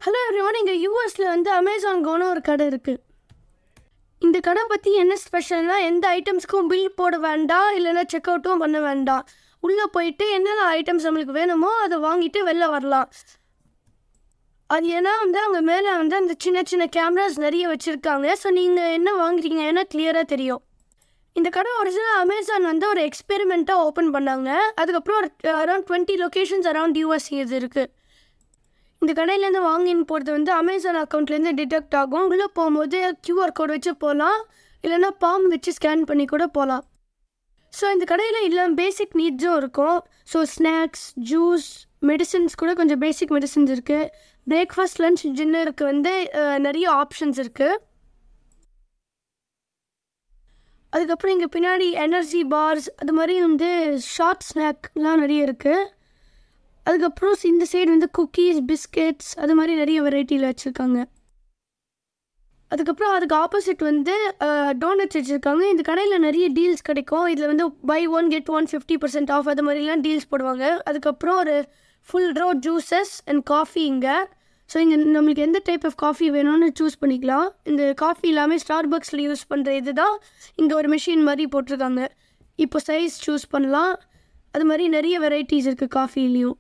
hello everyone இங்கே யூஎஸில் வந்து அமேசான் கோன்னு ஒரு கடை இருக்குது இந்த கடை பற்றி என்ன ஸ்பெஷல்னா எந்த ஐட்டம்ஸ்க்கும் பில் போட வேண்டாம் இல்லைன்னா செக் அவுட்டும் பண்ண வேண்டாம் உள்ளே போயிட்டு என்னென்ன ஐட்டம்ஸ் நம்மளுக்கு வேணுமோ அதை வாங்கிட்டு வெளில வரலாம் அது ஏன்னா வந்து அங்கே மேலே வந்து அந்த சின்ன சின்ன கேமராஸ் நிறைய வச்சுருக்காங்க ஸோ நீங்கள் என்ன வாங்குறீங்க ஏன்னா கிளியராக தெரியும் இந்த கடை ஒரிஜினல் அமேசான் வந்து ஒரு எக்ஸ்பெரிமெண்ட்டாக ஓப்பன் பண்ணாங்க அதுக்கப்புறம் ஒரு around twenty locations around US இது இருக்குது இந்த கடையிலேருந்து வாங்கின்னு போகிறது வந்து அமேசான் அக்கௌண்ட்லேருந்து டிடெக்ட் ஆகும் உள்ளே போகும்போது கியூஆர் கோட் வச்சு போகலாம் இல்லைன்னா பாம் வச்சு ஸ்கேன் பண்ணி கூட போகலாம் ஸோ இந்த கடையில் இல்லை பேசிக் நீட்ஸும் இருக்கும் ஸோ ஸ்நாக்ஸ் ஜூஸ் மெடிசின்ஸ் கூட கொஞ்சம் பேசிக் மெடிசின்ஸ் இருக்குது பிரேக்ஃபாஸ்ட் லன்ச் டின்னருக்கு வந்து அஹ், நிறைய ஆப்ஷன்ஸ் இருக்குது அதுக்கப்புறம் இங்கே பின்னாடி எனர்ஜி பார்ஸ் அது மாதிரி வந்து ஷார்ட் ஸ்நாக்லாம் நிறைய இருக்குது அதுக்கப்புறம் இந்த சைடு வந்து குக்கீஸ் பிஸ்கெட்ஸ் அது மாதிரி நிறைய வெரைட்டியில் வச்சுருக்காங்க அதுக்கப்புறம் அதுக்கு ஆப்போசிட் வந்து டோனட்ஸ் வச்சுருக்காங்க இந்த கடையில் நிறைய டீல்ஸ் கிடைக்கும் இதில் வந்து buy one get one fifty percent off அது மாதிரிலாம் டீல்ஸ் போடுவாங்க அதுக்கப்புறம் ஒரு full row juices and coffee இங்கே ஸோ இங்கே நம்மளுக்கு எந்த டைப் ஆஃப் காஃபி வேணும்னு சூஸ் பண்ணிக்கலாம் இந்த காஃபி எல்லாமே ஸ்டார் பக்ஸில் யூஸ் பண்ணுற இது தான் இங்கே ஒரு மிஷின் மாதிரி போட்டிருக்காங்க இப்போ சைஸ் சூஸ் பண்ணலாம் அது மாதிரி நிறைய வெரைட்டிஸ் இருக்குது காஃபிலையும்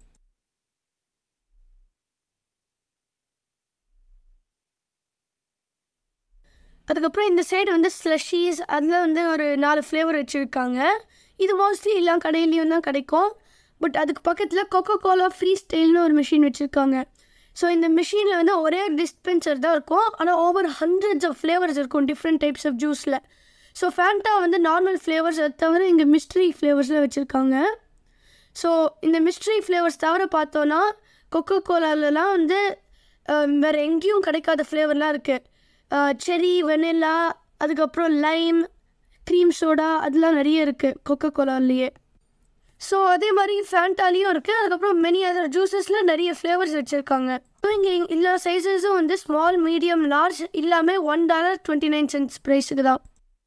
அதுக்கப்புறம் இந்த சைடு வந்து ஸ்லஷீஸ் அதில் வந்து ஒரு நாலு ஃப்ளேவர் வச்சுருக்காங்க இது மோஸ்ட்லி எல்லா கடையிலையும் தான் கிடைக்கும் பட் அதுக்கு பக்கத்தில் கொக்கோ கோலா ஃப்ரீ ஸ்டைல்னு ஒரு மிஷின் வச்சுருக்காங்க ஸோ இந்த மிஷினில் வந்து ஒரே டிஸ்பென்சர் தான் இருக்கும் ஆனால் ஓவர் ஹண்ட்ரட்ஸ் ஆஃப் ஃப்ளேவர்ஸ் இருக்கும் டிஃப்ரெண்ட் டைப்ஸ் ஆஃப் ஜூஸில் ஸோ ஃபேண்டா வந்து நார்மல் ஃப்ளேவர்ஸ் அது தவிர இங்கே மிஸ்ட்ரி ஃப்ளேவர்ஸில் வச்சுருக்காங்க ஸோ இந்த மிஸ்ட்ரி ஃப்ளேவர்ஸ் தவிர பார்த்தோன்னா கொக்கோ கோலாலலாம் வந்து அஹ், வேறு எங்கேயும் கிடைக்காத ஃப்ளேவர்லாம் இருக்குது செரி வெனிலா அதுக்கப்புறம் லைம் க்ரீம் சோடா அதெல்லாம் நிறைய இருக்குது கொக்கோ கோலாலேயே ஸோ அதே மாதிரி ஃபேண்டாலையும் இருக்குது அதுக்கப்புறம் மெனி அதர் ஜூஸஸில் நிறைய ஃப்ளேவர்ஸ் வச்சுருக்காங்க இப்போ இங்கே எல்லா சைஸஸும் வந்து ஸ்மால் மீடியம் லார்ஜ் எல்லாமே one dollar twenty nine cents ப்ரைஸுக்கு தான்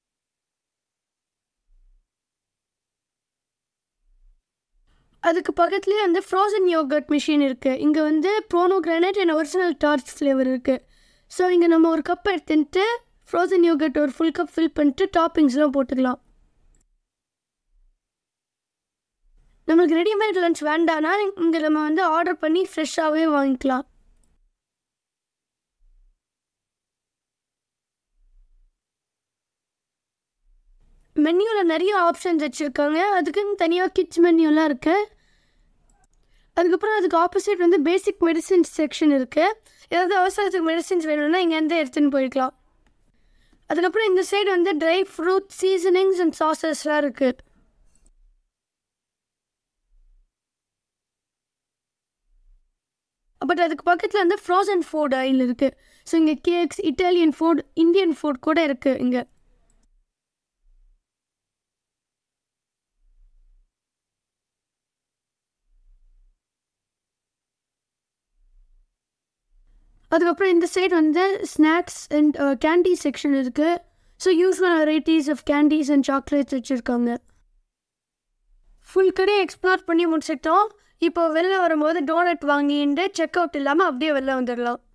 அதுக்கு பக்கத்துலேயே வந்து ஃப்ரோசன் யோகர்ட் மிஷின் இருக்குது இங்கே வந்து ப்ரோனோ கிரானைட் அண்ட் ஒரிஜினல் டார்ச் ஃப்ளேவர் இருக்குது ஸோ இங்கே நம்ம ஒரு கப் எடுத்துட்டு ஃப்ரோசன் யோகர்ட் ஒரு ஃபுல் கப் ஃபில் பண்ணிட்டு டாப்பிங்ஸ்லாம் போட்டுக்கலாம் நம்மளுக்கு ரெடிமேட் லஞ்ச் வேண்டாம்னா இங்கே நம்ம வந்து ஆர்டர் பண்ணி ஃப்ரெஷ்ஷாகவே வாங்கிக்கலாம் மென்யூவில் நிறைய ஆப்ஷன்ஸ் வச்சுருக்காங்க அதுக்குன்னு தனியாக கிட்ஸ் மென்யூலாம் இருக்குது அதுக்கப்புறம் அதுக்கு ஆப்போசிட் வந்து பேசிக் மெடிசின்ஸ் செக்ஷன் இருக்குது ஏதாவது அவசரத்துக்கு மெடிசின்ஸ் வேணும்னா இங்கேருந்து எடுத்துன்னு போய்க்கலாம் அதுக்கப்புறம் இந்த சைடு வந்து ட்ரை ஃப்ரூட் சீசனிங்ஸ் அண்ட் சாசஸ்லாம் இருக்குது பட் அதுக்கு பக்கத்தில் வந்து ஃப்ரோசன் ஃபுட் ஆயில் இருக்குது ஸோ இங்கே cakes Italian food Indian food கூட இருக்குது இங்கே அதுக்கப்புறம் இந்த சைடு வந்து ஸ்நாக்ஸ் அண்ட் கேண்டி செக்ஷன் இருக்குது so usual varieties of candies and chocolates வச்சுருக்காங்க ஃபுல் கடையை எக்ஸ்ப்ளோர் பண்ணி முடிச்சிட்டோம் இப்போ வெளில வரும்போது டோனட் வாங்கிட்டு செக் அவுட் இல்லாமல் அப்படியே வெளில வந்துடலாம்